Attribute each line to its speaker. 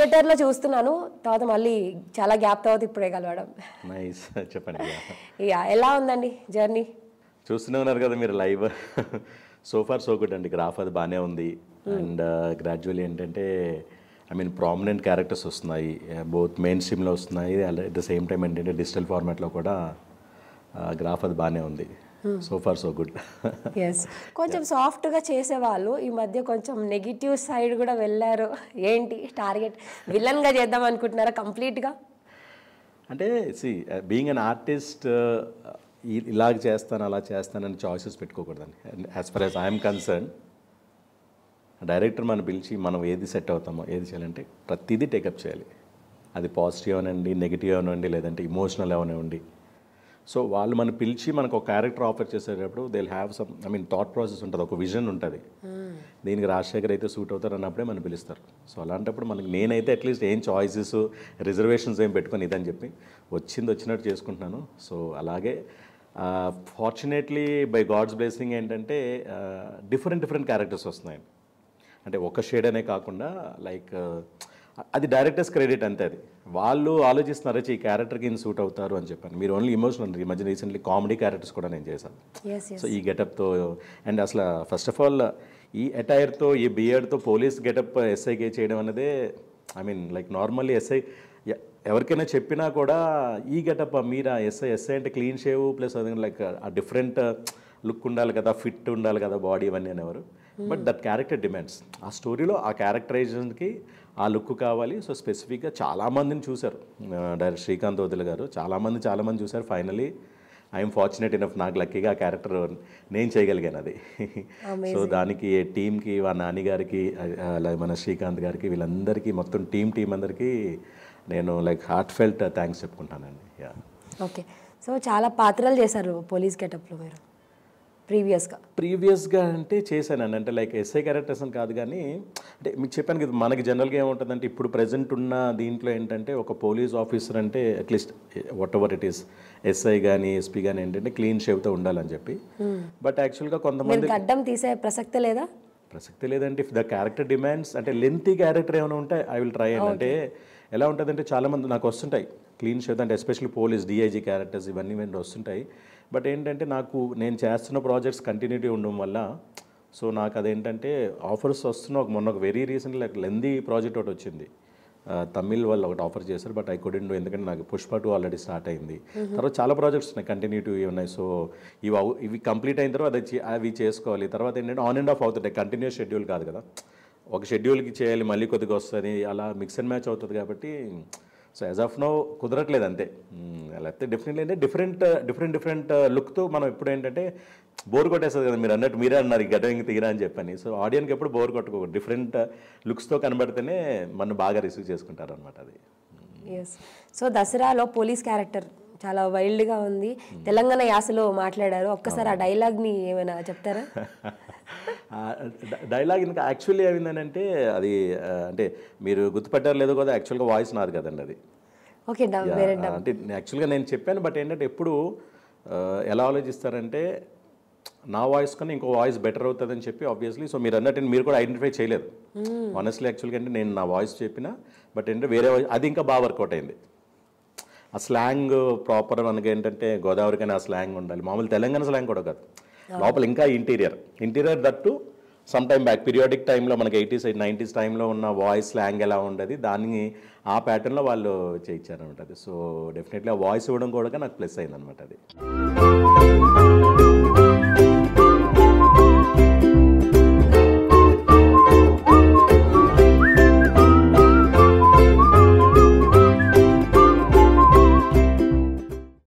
Speaker 1: థియేటర్లో చూస్తున్నాను తర్వాత మళ్ళీ చాలా గ్యాప్ తర్వాత ఇప్పుడే కలవడం
Speaker 2: నైస్ చెప్పండి
Speaker 1: ఇక ఎలా ఉందండి జర్నీ
Speaker 2: చూస్తూనే ఉన్నారు కదా మీరు live so far so good అండి గ్రాఫ్ అది బాగానే ఉంది అండ్ గ్రాడ్యువల్లీ ఏంటంటే ఐ మీన్ ప్రామినెంట్ క్యారెక్టర్స్ వస్తున్నాయి బోత్ మెయిన్ స్ట్రీమ్లో వస్తున్నాయి అట్ ద సేమ్ టైం ఏంటంటే డిజిటల్ ఫార్మాట్లో కూడా గ్రాఫ్ అది బాగానే ఉంది so far so good
Speaker 1: yes కొంచెం సాఫ్ట్గా చేసేవాళ్ళు ఈ మధ్య కొంచెం నెగిటివ్ సైడ్ కూడా వెళ్ళారు ఏంటి టార్గెట్ విలన్గా చేద్దాం అనుకుంటున్నారా కంప్లీట్గా
Speaker 2: అంటే సి బీయింగ్ అన్ ఆర్టిస్ట్ ఇలాగ చేస్తాను అలా చేస్తానని చాయిసెస్ పెట్టుకోకూడదండి as far as I'm concern director మనం పిలిచి మనం ఏది సెట్ అవుతామో ఏది చేయాలంటే ప్రతిదీ టేకప్ చేయాలి అది పాజిటివ్ అనండి నెగిటివ్ అనండి లేదంటే ఇమోషనల్ అవనివ్వండి సో వాళ్ళు మనం పిలిచి మనకు ఒక క్యారెక్టర్ ఆఫర్ చేసేటప్పుడు they have some I mean thought process ఉంటుంది ఒక విజన్ ఉంటుంది దీనికి రాజశేఖర్ అయితే సూట్ అవుతారు అన్నప్పుడే మనం పిలుస్తారు సో అలాంటప్పుడు మనకి నేనైతే అట్లీస్ట్ ఏం చాయిసెస్ రిజర్వేషన్స్ ఏం పెట్టుకొని ఇదని చెప్పి వచ్చింది వచ్చినట్టు చేసుకుంటున్నాను సో అలాగే ఫార్చునేట్లీ బై గాడ్స్ బ్లెస్సింగ్ ఏంటంటే డిఫరెంట్ డిఫరెంట్ క్యారెక్టర్స్ వస్తున్నాయి అంటే ఒక షేడ్ అనే కాకుండా లైక్ అది డైరెక్టర్స్ క్రెడిట్ అంతే అది వాళ్ళు ఆలోచిస్తున్నారు "ఛీ, ఈ క్యారెక్టర్కి ఈయన సూట్ అవుతారు అని చెప్పాను మీరు ఓన్లీ ఇమోషనల్ ఈ మధ్య రీసెంట్లీ కామెడీ క్యారెక్టర్స్ కూడా నేను చేశాను
Speaker 1: ఎస్ ఎస్
Speaker 2: సో ఈ గెటప్తో అండ్ అసలు ఫస్ట్ ఆఫ్ ఆల్ ఈ అటైర్తో ఈ బియర్డ్తో పోలీస్ గెటప్ ఎస్ఐకి చేయడం అనేది I mean like normally SI ఎవరికైనా చెప్పినా కూడా ఈ గెటప్ మీరా ఎస్ఐ ఎస్ఐ అంటే క్లీన్ షేవ్ ప్లస్ అది లైక్ ఆ డిఫరెంట్ లుక్ ఉండాలి కదా ఫిట్ ఉండాలి కదా బాడీ ఇవన్నీ అనేవారు బట్ దట్ క్యారెక్టర్ డిమాండ్స్ ఆ స్టోరీలో ఆ క్యారెక్టరైజేషన్కి ఆ లుక్ కావాలి సో స్పెసిఫిక్గా చాలామందిని చూశారు డైరెక్ట్ శ్రీకాంత్ వదిల గారు చాలామంది చాలామంది చూశారు ఫైనలీ ఐఎమ్ ఫార్చునేట్ ఇనఫ్ నాకు లక్కీగా ఆ క్యారెక్టర్ నేను చేయగలిగాను అది సో దానికి టీంకి మా నాని గారికి అలాగే మన శ్రీకాంత్ గారికి వీళ్ళందరికీ మొత్తం టీం టీం అందరికీ నేను లైక్ హార్ట్ ఫెల్ట్ థ్యాంక్స్ చెప్పుకుంటానండి యా
Speaker 1: ఓకే సో చాలా పాత్రలు చేశారు పోలీస్ గెటప్లో మీరు ప్రీవియస్గా
Speaker 2: ప్రీవియస్గా అంటే చేశాను అంటే లైక్ ఎస్ఐ క్యారెక్టర్స్ అని కాదు కానీ అంటే మీకు చెప్పాను కదా మనకి జనరల్గా ఏముంటుందంటే ఇప్పుడు ప్రజెంట్ ఉన్న దీంట్లో ఏంటంటే ఒక పోలీస్ ఆఫీసర్ అంటే at least whatever it is SI కానీ ఎస్పీ కానీ ఏంటంటే క్లీన్ షేవ్తో ఉండాలని చెప్పి బట్ యాక్చువల్గా కొంతమంది
Speaker 1: మీరు గడ్డం తీసే ప్రసక్తే లేదా
Speaker 2: ప్రసక్తి లేదంటే ఇఫ్ ద క్యారెక్టర్ డిమాండ్స్ అంటే లెంతీ క్యారెక్టర్ ఏమైనా ఉంటే ఐ విల్ ట్రై అని అంటే ఎలా ఉంటుందంటే చాలామంది నాకు వస్తుంటాయి క్లీన్ షేవ్ అంటే ఎస్పెషల్లీ పోలీస్ డిఐజీ క్యారెక్టర్స్ ఇవన్నీ ఇవన్నీ వస్తుంటాయి బట్ ఏంటంటే నాకు నేను చేస్తున్న ప్రాజెక్ట్స్ కంటిన్యూటీ ఉండడం వల్ల సో నాకు అదేంటంటే ఆఫర్స్ వస్తున్న ఒక మొన్న ఒక very recent like lengthy project ఒకటి వచ్చింది ఆ, తమిళ్ వాళ్ళు ఒకటి ఆఫర్ చేశారు బట్ ఐ కుడెంట్ ఎందుకంటే నాకు పుష్ప టూ ఆల్రెడీ స్టార్ట్ అయింది తర్వాత చాలా ప్రాజెక్ట్స్ ఉన్నాయి కంటిన్యూటీ ఉన్నాయి సో ఇవి అవు- ఇవి కంప్లీట్ అయిన తర్వాత అది చే- అవి చేసుకోవాలి తర్వాత ఏంటంటే ఆన్ అండ్ ఆఫ్ అవుతుంటాయి కంటిన్యూస్ షెడ్యూల్ కాదు కదా ఒక షెడ్యూల్కి చేయాలి మళ్ళీ కొద్దిగా వస్తుంది అలా మిక్స్ అండ్ మ్యాచ్ అవుతుంది కాబట్టి సో యాజ్ ఆఫ్ నో కుదరట్లేదు అంతే మ్మ్, లేకపోతే డెఫినెట్లీ అంటే డిఫరెంట్ డిఫరెంట్ డిఫరెంట్ లుక్తో మనం ఎప్పుడు ఏంటంటే బోర్ కొట్టేస్తుంది కదా మీరు అన్నట్టు మీరే అన్నారు ఈ గడ్డ ఇంక తీరా అని చెప్పని సో ఆడియన్కి ఎప్పుడు బోర్ కొట్టుకోకూడదు డిఫరెంట్ లుక్స్తో కనబడితేనే మనం బాగా రిసీవ్ చేసుకుంటారు అనమాట అది
Speaker 1: ఎస్ సో దసరాలో పోలీస్ క్యారెక్టర్ చాలా వైల్డ్గా ఉంది తెలంగాణ యాసలో మాట్లాడారు ఒక్కసారి ఆ డైలాగ్ని ఏమైనా చెప్తారా
Speaker 2: డైలాగ్ ఇంకా యాక్చువల్లీ ఏమైందనంటే అది ఆ, అంటే మీరు గుర్తుపెట్టారు లేదో కదా యాక్చువల్గా వాయిస్ నాది కదండి అది
Speaker 1: ఓకే డబ్ వేరే
Speaker 2: ఆ, అంటే యాక్చువల్గా నేను చెప్పాను బట్ ఏంటంటే ఎప్పుడు ఆ, ఎలా ఆలోచిస్తారంటే నా వాయిస్ కన్నా ఇంకో వాయిస్ బెటర్ అవుతుందని చెప్పి ఆబ్వియస్లీ సో మీరు అన్నట్టు మీరు కూడా ఐడెంటిఫై చేయలేదు ఆనెస్ట్లీ యాక్చువల్గా అంటే నేను నా వాయిస్ చెప్పిన బట్ ఏంటంటే వేరే వాయిస్ అది ఇంకా బాగా వర్కౌట్ అయింది ఆ స్లాంగ్ ప్రాపర్ మనకి ఏంటంటే గోదావరి కానీ ఆ స్లాంగ్ ఉండాలి మామూలు తెలంగాణ స్లాంగ్ కూడా కాదు లోపల ఇంకా interior interior that some time back periodic టైంలో మనకి ఎయిటీస్ నైంటీస్ టైంలో ఉన్న వాయిస్ స్లాంగ్ ఎలా ఉండేది దాన్ని ఆ ప్యాటర్న్లో వాళ్ళు చేయించారనమాట అది సో డెఫినెట్లీ ఆ వాయిస్ ఇవ్వడం కూడా నాకు ప్లస్ అయింది అనమాట అది